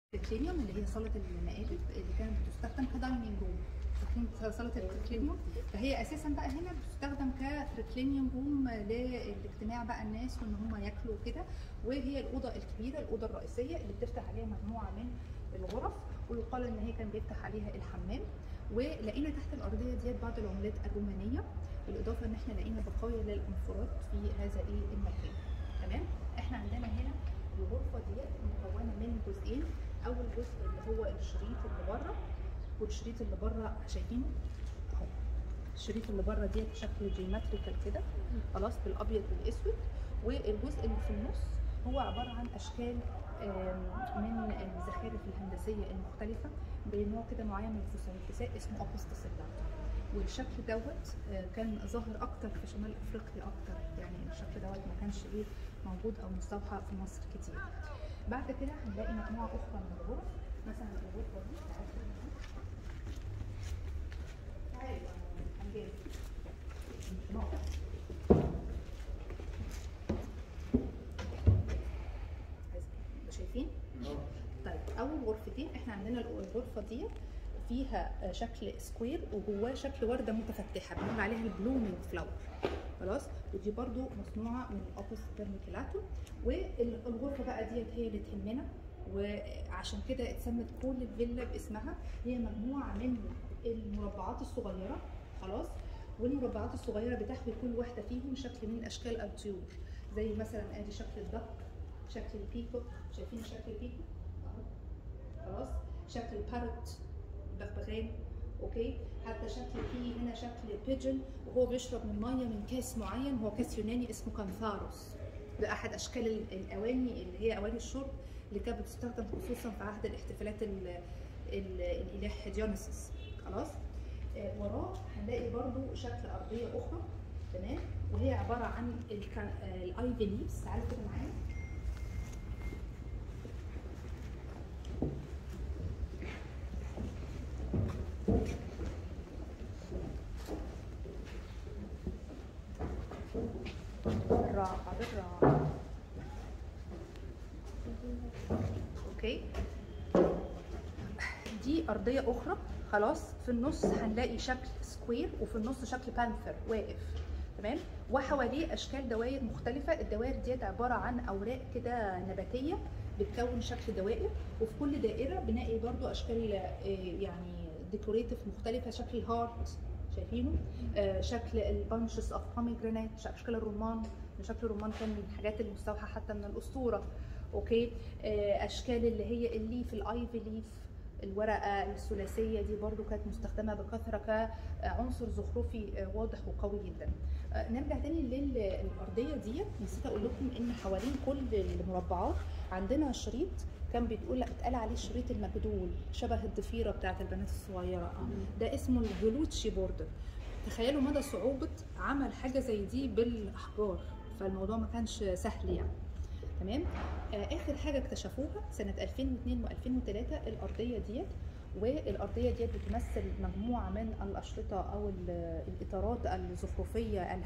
التريكلينيوم اللي هي صاله المقالب اللي كانت بتستخدم كدايننج روم فاكرين صاله التريكلينيوم فهي اساسا بقى هنا بتستخدم كتريكلينيوم روم للاجتماع بقى الناس وان هم ياكلوا وكده وهي الاوضه الكبيره الاوضه الرئيسيه اللي بتفتح عليها مجموعه من الغرف ويقال ان هي كان بيفتح عليها الحمام ولقينا تحت الارضيه ديت بعض العملات الرومانيه بالاضافه ان احنا لقينا بقايا للانفراد في هذا ايه المكان تمام احنا عندنا هنا الغرفه ديت مكونه من جزئين اول جزء اللي هو الشريط اللي بره والشريط اللي بره شايفينه اهو الشريط اللي بره ديت بشكل جيومتريكال كده خلاص بالابيض والاسود والجزء اللي في النص هو عباره عن اشكال من الزخارف الهندسيه المختلفه بنوع كده معين من الفسيفساء اسمه اوبست سيلاتر والشكل دوت كان ظاهر اكتر في شمال افريقيا اكتر يعني الشكل دوت ما كانش ايه موجود او مستوحى في مصر كتير بعد كده هنلاقي مجموعه اخرى من الغرف مثلا الغرفه دي تعالوا هنجيب شايفين؟ طيب اول غرفتين احنا عندنا الغرفه ديت فيها شكل سكوير وجواه شكل ورده متفتحه بنقول عليها البلومينج فلاور خلاص ودي برضو مصنوعه من الاوبس بيرميكيلاتو والغرفه بقى ديت هي اللي تهمنا وعشان كده اتسمت كل الفيلا باسمها هي مجموعه من المربعات الصغيره خلاص والمربعات الصغيره بتحوي كل واحده فيهم شكل من اشكال الطيور زي مثلا ادي شكل الدق شكل البيكوك شايفين شكل البيكوك خلاص شكل الباروت بغبغان اوكي حتى شكل في هنا شكل بيجن وهو بيشرب من ميه من كاس معين هو كاس يوناني اسمه كانثاروس ده احد اشكال الاواني اللي هي اواني الشرب اللي كانت بتستخدم خصوصا في عهد الاحتفالات ال ال الاله ديونيسوس خلاص آه وراه هنلاقي برضو شكل ارضيه اخرى تمام وهي عباره عن الايفي ليفز تعالوا كده معايا بالراحة بالراحة اوكي دي أرضية أخرى خلاص في النص هنلاقي شكل سكوير وفي النص شكل بانثر واقف تمام وحواليه أشكال دوائر مختلفة الدوائر ديت عبارة عن أوراق كده نباتية بتكون شكل دوائر وفي كل دائرة بنلاقي برضو أشكال يعني ديكوريتيف مختلفة شكل الهارت شايفينه آه شكل البانشز اوف بوميجرانات اشكال الرمان شكل الرمان كان من الحاجات المستوحى حتى من الاسطوره اوكي آه اشكال اللي هي الليف الايفي ليف الورقه الثلاثيه دي برضو كانت مستخدمه بكثره كعنصر زخرفي واضح وقوي جدا آه نرجع تاني للارضيه ديت نسيت اقول لكم ان حوالين كل المربعات عندنا شريط كان بيتقول اتقال عليه شريط المجدول شبه الضفيره بتاعت البنات الصغيره ده اسمه الجلوتشي بوردر تخيلوا مدى صعوبه عمل حاجه زي دي بالاحجار فالموضوع ما كانش سهل يعني تمام آه اخر حاجه اكتشفوها سنه 2002 و2003 الارضيه ديت والارضيه ديت بتمثل مجموعه من الاشرطه او الاطارات الزخرفيه